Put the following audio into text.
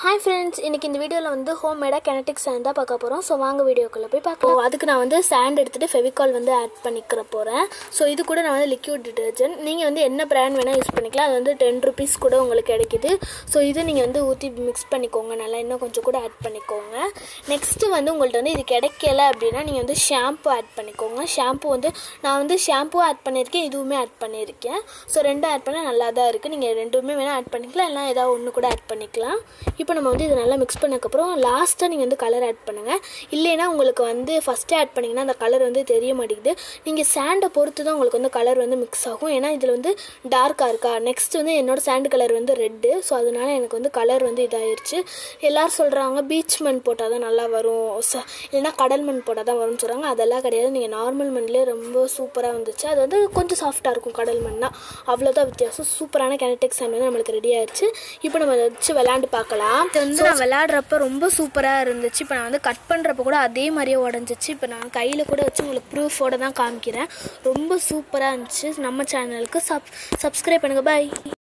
hi friends இன்னைக்கு இந்த வீடியோவில் வந்து ஹோம் மேடாக கிணட்டிக் சாண்ட் தான் பார்க்க போகிறோம் ஸோ வாங்க வீடியோக்குள்ளே போய் பார்க்கலாம் அதுக்கு நான் வந்து சாண்ட் எடுத்துகிட்டு ஃபெவிகால் வந்து ஆட் பண்ணிக்கிற போகிறேன் ஸோ இது கூட நான் வந்து லிக்யூட் டிட்டர்ஜென்ட் நீங்கள் வந்து என்ன பிராண்ட் வேணால் யூஸ் பண்ணிக்கலாம் அது வந்து டென் ருபீஸ் கூட உங்களுக்கு கிடைக்குது ஸோ இது நீங்கள் வந்து ஊற்றி மிக்ஸ் பண்ணிக்கோங்க நல்லா இன்னும் கொஞ்சம் கூட ஆட் பண்ணிக்கோங்க நெக்ஸ்ட்டு வந்து உங்கள்ட்ட வந்து இது கிடைக்கல அப்படின்னா நீங்கள் வந்து ஷாம்பு ஆட் பண்ணிக்கோங்க ஷாம்பு வந்து நான் வந்து ஷாம்பு ஆட் பண்ணியிருக்கேன் இதுவுமே ஆட் பண்ணியிருக்கேன் ஸோ ரெண்டும் ஆட் பண்ணால் நல்லா தான் இருக்குது நீங்கள் ரெண்டுமே வேணால் ஆட் பண்ணிக்கலாம் இல்லை ஏதாவது ஒன்று கூட ஆட் பண்ணிக்கலாம் இப்போ நம்ம வந்து இதை நல்லா மிக்ஸ் பண்ணதுக்கப்புறம் லாஸ்ட்டாக நீங்கள் வந்து கலர் ஆட் பண்ணுங்கள் இல்லைன்னா உங்களுக்கு வந்து ஃபஸ்ட்டே ஆட் பண்ணிங்கன்னா அந்த கலர் வந்து தெரிய மாட்டேங்குது நீங்கள் சாண்டை பொறுத்து தான் உங்களுக்கு வந்து கலர் வந்து மிக்ஸ் ஆகும் ஏன்னா இதில் வந்து டார்க்காக இருக்கா நெக்ஸ்ட் வந்து என்னோட சாண்டு கலர் வந்து ரெட்டு ஸோ அதனால எனக்கு வந்து கலர் வந்து இதாயிருச்சு எல்லோரும் சொல்கிறாங்க பீச் மண் போட்டால் தான் நல்லா வரும் ச இல்லைன்னா கடல் மண் போட்டால் தான் வரும்னு சொல்கிறாங்க அதெல்லாம் கிடையாது நீங்கள் நார்மல் மண்லேயே ரொம்ப சூப்பராக வந்துச்சு அது வந்து கொஞ்சம் சாஃப்டாக இருக்கும் கடல் மண்ணா அவ்வளோதான் வித்தியாசம் சூப்பரான கிணட்டிக் சாண்ட் வந்து நம்மளுக்கு ரெடி ஆயிடுச்சு இப்போ நம்ம அதை வச்சு விளாண்டு பார்க்கலாம் இது வந்து நான் விளையாடுறப்ப ரொம்ப சூப்பராக இருந்துச்சு இப்போ நான் வந்து கட் பண்ணுறப்ப கூட அதே மாதிரியே உடஞ்சிச்சு இப்போ நான் கையில் கூட வச்சு உங்களுக்கு ப்ரூஃபோட தான் காமிக்கிறேன் ரொம்ப சூப்பராக இருந்துச்சு நம்ம சேனலுக்கு சப் சப்ஸ்கிரைப் பண்ணுங்கள் பாய்